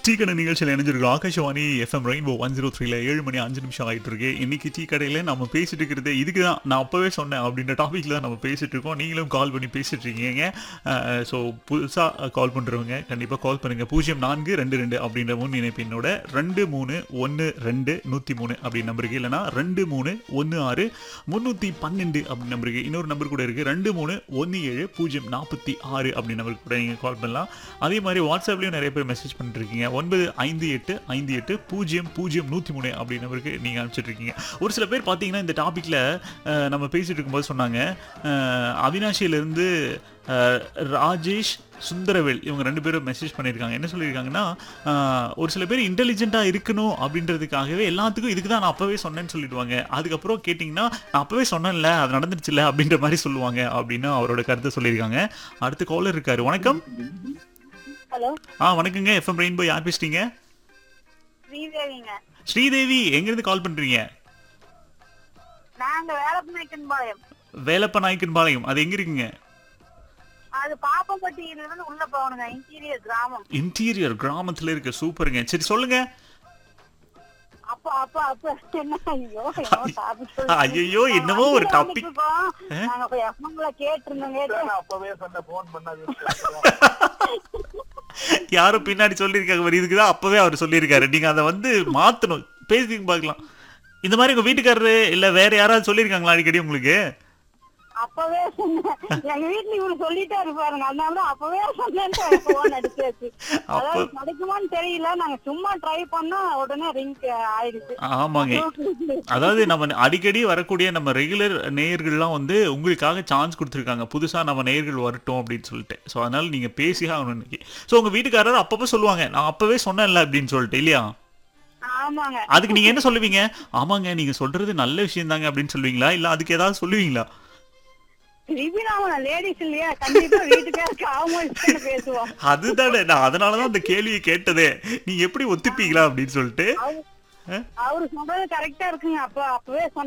Tea கடை நிகழ்ச்சியில் இணைஞ்சிருக்கோம் Akashvani FM rainbow one zero த்ரீல ஏழு மணி அஞ்சு நிமிஷம் ஆயிட்டு இருக்கு இன்னைக்கு டீ கடையில் நம்ம பேசிட்டு இருக்கிறது இதுக்கு தான் நான் அப்பவே சொன்னேன் அப்படின்ற டாபிக்ல தான் நம்ம பேசிட்டு இருக்கோம் நீங்களும் கால் பண்ணி பேசிட்டு இருக்கீங்க ஸோ புதுசாக கால் பண்ணுறவங்க கண்டிப்பாக கால் பண்ணுங்க பூஜ்ஜியம் நான்கு ரெண்டு ரெண்டு அப்படின்ற முன் இணைப்பினோட ரெண்டு மூணு ஒன்று ரெண்டு நூற்றி மூணு அப்படி நம்பருக்கு இல்லைனா ரெண்டு மூணு ஒன்று ஆறு முந்நூற்றி பன்னெண்டு அப்படி நம்பருக்கு இன்னொரு நம்பர் கூட இருக்குது ரெண்டு மூணு ஒன்று ஏழு பூஜ்ஜியம் நாற்பத்தி ஆறு அப்படி நம்பருக்கு கூட நீங்கள் கால் பண்ணலாம் அதே மாதிரி வாட்ஸ்அப்லேயும் நிறைய பேர் மெசேஜ் பண்ணிட்டு இருக்கீங்க ஒன்பது ஐந்து எட்டு ஐந்து எட்டு பூஜ்ஜியம் பூஜ்ஜியம் நூற்றி மூணு அப்படி நம்பருக்கு நீங்கள் அனுப்பிச்சிட்டு இருக்கீங்க ஒரு சில பேர் பார்த்தீங்கன்னா இந்த டாப்பிக்கில் நம்ம பேசிட்டு இருக்கும்போது சொன்னாங்க அஹ், அவினாஷியிலேருந்து அஹ், ராஜேஷ் சுந்தரவேல் இவங்க ரெண்டு பேரும் மெசேஜ் பண்ணியிருக்காங்க என்ன சொல்லியிருக்காங்கன்னா அஹ், ஒரு சில பேர் இன்டெலிஜென்ட்டாக இருக்கணும் அப்படின்றதுக்காகவே எல்லாத்துக்கும் இதுக்கு தான் நான் அப்போவே சொன்னேன்னு சொல்லிடுவாங்க அதுக்கப்புறம் கேட்டிங்கன்னா நான் அப்போவே சொன்னேன்ல அது நடந்துருச்சுல அப்படின்ற மாதிரி சொல்லுவாங்க அப்படின்னு அவரோட கருத்தை சொல்லியிருக்காங்க அடுத்து காலர் இருக்காரு வணக்கம் ஹலோ ஆ வணக்கங்க எஃப்எம் ரெயின்போ யார் பேசுறீங்க ஸ்ரீதேவிங்க ஸ்ரீதேவி எங்கிருந்து கால் பண்றீங்க நாங்க வேலப்பநாயக்கன் பாளையம் வேலப்ப நாயக்கன் பாளையம் அது எங்க இருக்குங்க அது பாப்பம்பட்டியில இருந்து உள்ள போகணுங்க இன்டீரியர் கிராமம் இன்டீரியர் கிராமத்துல இருக்கு சூப்பருங்க சரி சொல்லுங்க அப்ப அப்ப அப்ப என்ன ஐயோ என்னமோ topic சொல்லிட்டு ஐயையோ, என்னமோ ஒரு வண்டியில topic. வந்துட்டு இருக்கோம். நாங்க போய் எஃப்எம்ல கேட்டிருந்தோம் கேட்டு அப்பவே சொன்ன போன் பண்ணாது யாரும் பின்னாடி சொல்லியிருக்காங்க பாரு, இதுக்குதான் அப்பவே அவர் சொல்லியிருக்காரு நீங்க அதை வந்து மாத்தணும் பேசி பார்க்கலாம் இந்த மாதிரி உங்க வீட்டுக்காரரு இல்ல வேற யாராவது சொல்லியிருக்காங்களா அடிக்கடி உங்களுக்கு அப்பவே சொன்னேன் எங்க வீட்டுல இவரு சொல்லிட்டாரு பாருங்க அதனாலதான் அப்பவே சொன்னேன் போன் அடிச்சாச்சு அதாவது கிடைக்குமான்னு தெரியல நாங்க சும்மா ட்ரை பண்ணா உடனே ரிங் ஆயிடுச்சு ஆமாங்க அதாவது நம்ம அடிக்கடி வரக்கூடிய நம்ம ரெகுலர் நேயர்கள்லாம் வந்து உங்களுக்காக சான்ஸ் கொடுத்துருக்காங்க புதுசா நம்ம நேயர்கள் வரட்டும் அப்படின்னு சொல்லிட்டு ஸோ அதனால நீங்க பேசி ஆகணும் இன்னைக்கு ஸோ உங்க வீட்டுக்காரர் அப்பப்போ சொல்லுவாங்க நான் அப்பவே சொன்னேன்ல அப்படின்னு சொல்லிட்டு இல்லையா ஆமாங்க அதுக்கு நீங்க என்ன சொல்லுவீங்க ஆமாங்க நீங்க சொல்றது நல்ல விஷயம் தாங்க அப்படின்னு சொல்லுவீங்களா இல்ல அதுக்கு ஏதாவது சொல்லுவீங்களா திருப்பி நாம லேடிஸ் இல்லையா கண்டிப்பா வீட்டுக்காருக்கு அவங்க இஷ்டம் பேசுவோம் அதுதானே நான் அதனாலதான் அந்த கேள்வியை கேட்டதே நீங்க எப்படி ஒத்துப்பீங்களா அப்படின்னு சொல்லிட்டு அவரு- அவரு சொல்றது கரெக்டா இருக்குங்க அப்ப அப்பவே சொன்ன